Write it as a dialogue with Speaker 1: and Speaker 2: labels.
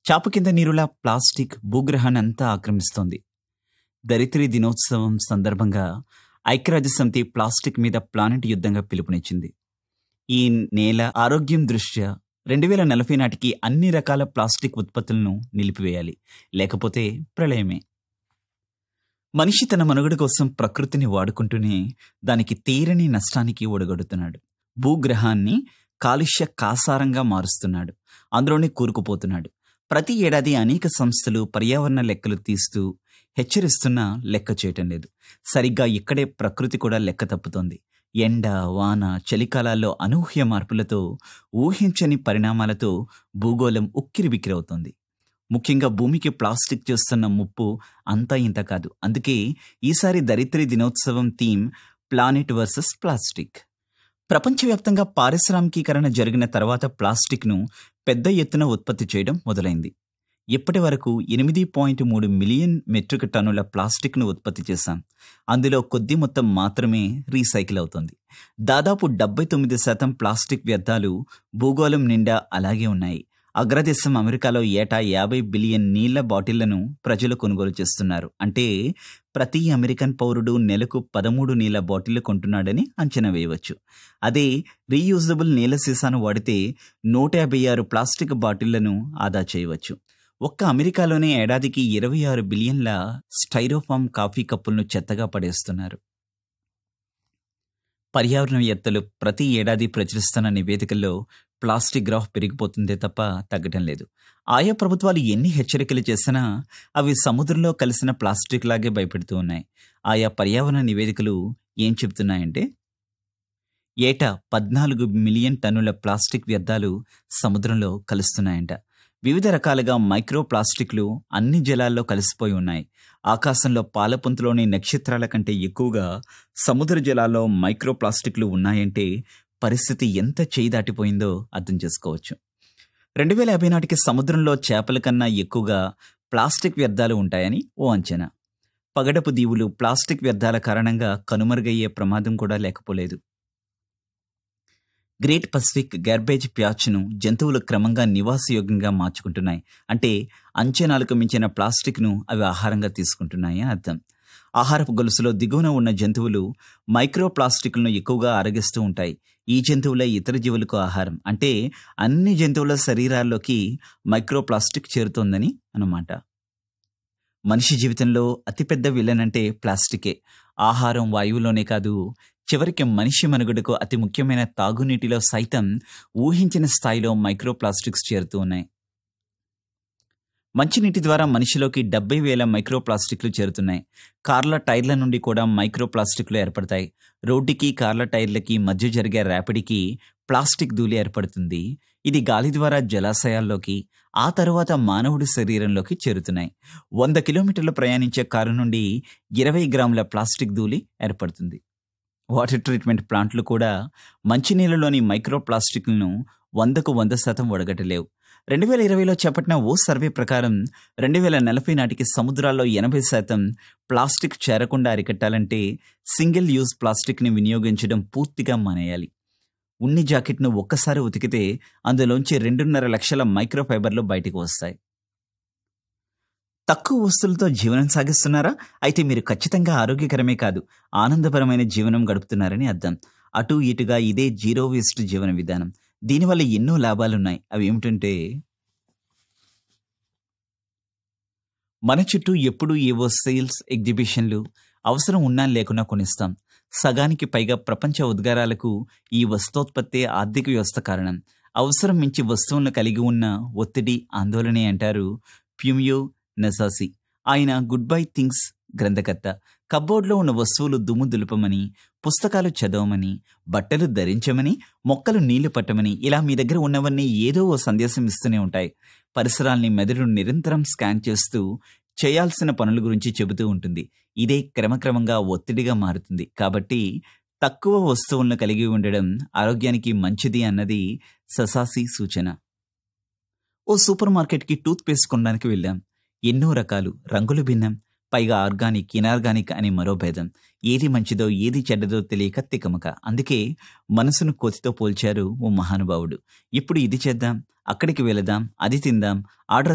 Speaker 1: చాప కింద నీరులా ప్లాస్టిక్ భూగ్రహాన్ని అంతా ఆక్రమిస్తోంది దరిత్రి దినోత్సవం సందర్భంగా ఐక్యరాజ్య సమితి ప్లాస్టిక్ మీద ప్లానెట్ యుద్ధంగా పిలుపునిచ్చింది ఈ నేల ఆరోగ్యం దృష్ట్యా రెండు వేల నలభై నాటికి అన్ని రకాల ప్లాస్టిక్ ఉత్పత్తులను నిలిపివేయాలి లేకపోతే ప్రళయమే మనిషి తన మనుగడ కోసం ప్రకృతిని వాడుకుంటూనే దానికి తీరని నష్టానికి ఒడగొడుతున్నాడు భూగ్రహాన్ని కాలుష్య కాసారంగా మారుస్తున్నాడు అందులోనే కూరుకుపోతున్నాడు ప్రతి ఏడాది అనేక సంస్థలు పర్యావరణ లెక్కలు తీస్తూ హెచ్చరిస్తున్నా లెక్క చేయటం లేదు సరిగ్గా ఇక్కడే ప్రకృతి కూడా లెక్క తప్పుతోంది ఎండ వాన చలికాలాల్లో అనూహ్య మార్పులతో ఊహించని పరిణామాలతో భూగోళం ఉక్కిరి బిక్కిరవుతోంది ముఖ్యంగా భూమికి ప్లాస్టిక్ చేస్తున్న ముప్పు అంతా ఇంత కాదు అందుకే ఈసారి దరిత్రి దినోత్సవం థీమ్ ప్లానెట్ వర్సెస్ ప్లాస్టిక్ ప్రపంచవ్యాప్తంగా పారిశ్రామికీకరణ జరిగిన తర్వాత ప్లాస్టిక్ను పెద్ద ఎత్తున ఉత్పత్తి చేయడం మొదలైంది ఇప్పటి వరకు ఎనిమిది పాయింట్ మూడు మిలియన్ మెట్రిక్ టన్నుల ప్లాస్టిక్ను ఉత్పత్తి చేశాం అందులో కొద్ది మొత్తం మాత్రమే రీసైకిల్ అవుతుంది దాదాపు డెబ్బై తొమ్మిది శాతం ప్లాస్టిక్ వ్యర్థాలు భూగోళం నిండా అలాగే ఉన్నాయి అగ్రదేశం అమెరికాలో ఏటా యాభై బిలియన్ నీళ్ల బాటిళ్లను ప్రజలు కొనుగోలు చేస్తున్నారు అంటే ప్రతి అమెరికన్ పౌరుడు నెలకు పదమూడు నీళ్ల బాటిళ్లు కొంటున్నాడని అంచనా వేయవచ్చు అదే రీయూజబుల్ నీళ్ల సీసాను వాడితే నూట యాభై ఆరు ప్లాస్టిక్ బాటిళ్లను ఆదా చేయవచ్చు ఒక్క అమెరికాలోనే ఏడాదికి ఇరవై ఆరు బిలియన్ల స్టైరోఫామ్ కాఫీ కప్పులను చెత్తగా పడేస్తున్నారు పర్యావరణవేత్తలు ప్రతి ఏడాది ప్రచురిస్తున్న నివేదికల్లో ప్లాస్టిక్ గ్రాఫ్ పెరిగిపోతుందే తప్ప తగ్గటం లేదు ఆయా ప్రభుత్వాలు ఎన్ని హెచ్చరికలు చేసినా అవి సముద్రంలో కలిసిన ప్లాస్టిక్ లాగే భయపెడుతూ ఉన్నాయి ఆయా పర్యావరణ నివేదికలు ఏం చెప్తున్నాయంటే ఏటా పద్నాలుగు మిలియన్ టన్నుల ప్లాస్టిక్ వ్యర్థాలు సముద్రంలో కలుస్తున్నాయంట వివిధ రకాలుగా మైక్రో ప్లాస్టిక్లు అన్ని జలాల్లో కలిసిపోయి ఉన్నాయి ఆకాశంలో పాలపుంతలోని నక్షత్రాల కంటే ఎక్కువగా సముద్ర జలాల్లో మైక్రో ప్లాస్టిక్లు ఉన్నాయంటే పరిస్థితి ఎంత చేయి దాటిపోయిందో అర్థం చేసుకోవచ్చు రెండు వేల యాభై నాటికి సముద్రంలో చేపల కన్నా ఎక్కువగా ప్లాస్టిక్ వ్యర్థాలు ఉంటాయని ఓ అంచనా పగడపు దీవులు ప్లాస్టిక్ వ్యర్థాల కారణంగా కనుమరుగయ్యే ప్రమాదం కూడా లేకపోలేదు గ్రేట్ పసిఫిక్ గార్బేజ్ ప్యాచ్ను జంతువులు క్రమంగా నివాసయోగ్యంగా మార్చుకుంటున్నాయి అంటే అంచనాలకు మించిన ప్లాస్టిక్ను అవి ఆహారంగా తీసుకుంటున్నాయి అని అర్థం ఆహారపు గొలుసులో దిగువన ఉన్న జంతువులు మైక్రో ప్లాస్టిక్లను ఎక్కువగా అరగిస్తూ ఉంటాయి ఈ జంతువులే ఇతర జీవులకు ఆహారం అంటే అన్ని జంతువుల శరీరాల్లోకి మైక్రో ప్లాస్టిక్ చేరుతోందని అన్నమాట మనిషి జీవితంలో అతిపెద్ద విలన్ అంటే ప్లాస్టికే ఆహారం వాయువులోనే కాదు చివరికి మనిషి మనుగడకు అతి ముఖ్యమైన తాగునీటిలో సైతం ఊహించిన స్థాయిలో మైక్రో ప్లాస్టిక్స్ చేరుతూ ఉన్నాయి మంచినీటి ద్వారా మనిషిలోకి డెబ్బై వేల మైక్రో ప్లాస్టిక్లు చేరుతున్నాయి కార్ల టైర్ల నుండి కూడా మైక్రో ప్లాస్టిక్లు ఏర్పడతాయి రోడ్డుకి కార్ల టైర్లకి మధ్య జరిగే ర్యాపిడికి ప్లాస్టిక్ ధూళి ఏర్పడుతుంది ఇది గాలి ద్వారా జలాశయాల్లోకి ఆ తర్వాత మానవుడి శరీరంలోకి చేరుతున్నాయి వంద కిలోమీటర్లు ప్రయాణించే కారు నుండి ఇరవై గ్రాముల ప్లాస్టిక్ ధూళి ఏర్పడుతుంది వాటర్ ట్రీట్మెంట్ ప్లాంట్లు కూడా మంచినీళ్ళలోని మైక్రో ప్లాస్టిక్లను వందకు వంద శాతం వడగట్టలేవు రెండు వేల ఇరవైలో చేపట్టిన ఓ సర్వే ప్రకారం రెండు వేల నలభై నాటికి సముద్రాల్లో ఎనభై శాతం ప్లాస్టిక్ చేరకుండా అరికట్టాలంటే సింగిల్ యూజ్ ప్లాస్టిక్ని వినియోగించడం పూర్తిగా మానేయాలి ఉన్ని జాకెట్ను ఒక్కసారి ఉతికితే అందులోంచి రెండున్నర లక్షల మైక్రోఫైబర్లు బయటకు వస్తాయి తక్కువ వస్తువులతో జీవనం సాగిస్తున్నారా అయితే మీరు ఖచ్చితంగా ఆరోగ్యకరమే కాదు ఆనందపరమైన జీవనం గడుపుతున్నారని అర్థం అటు ఇటుగా ఇదే జీరో వేస్ట్ జీవన విధానం దీనివల్ల ఎన్నో లాభాలున్నాయి అవి ఏమిటంటే మన చుట్టూ ఎప్పుడూ ఏవో సేల్స్ ఎగ్జిబిషన్లు అవసరం ఉన్నా లేకున్నా కొనిస్తాం సగానికి పైగా ప్రపంచ ఉద్గారాలకు ఈ వస్తోత్పత్తే ఆర్థిక వ్యవస్థ కారణం అవసరం మించి వస్తువులను కలిగి ఉన్న ఒత్తిడి ఆందోళనే అంటారు ప్యూమియో నెసాసి ఆయన గుడ్ బై థింగ్స్ గ్రంథకర్త కబ్బోర్డ్లో ఉన్న వస్తువులు దుమ్ము దులపమని పుస్తకాలు చదవమని బట్టలు ధరించమని మొక్కలు నీళ్లు పట్టమని ఇలా మీ దగ్గర ఉన్నవన్నీ ఏదో ఓ సందేశం ఇస్తూనే ఉంటాయి పరిసరాల్ని మెదడు నిరంతరం స్కాన్ చేస్తూ చేయాల్సిన పనుల గురించి చెబుతూ ఉంటుంది ఇదే క్రమక్రమంగా ఒత్తిడిగా మారుతుంది కాబట్టి తక్కువ వస్తువులను కలిగి ఉండడం ఆరోగ్యానికి మంచిది అన్నది ససాసి సూచన ఓ సూపర్ మార్కెట్కి టూత్ పేస్ట్ కొనడానికి వెళ్ళాం ఎన్నో రకాలు రంగులు భిన్నం పైగా ఆర్గానిక్ ఇనార్గానిక్ అని మరో భేదం ఏది మంచిదో ఏది చెడ్డదో తెలియక తికమక అందుకే మనసును కోతితో పోల్చారు ఓ మహానుభావుడు ఇప్పుడు ఇది చేద్దాం అక్కడికి వెళదాం అది తిందాం ఆర్డర్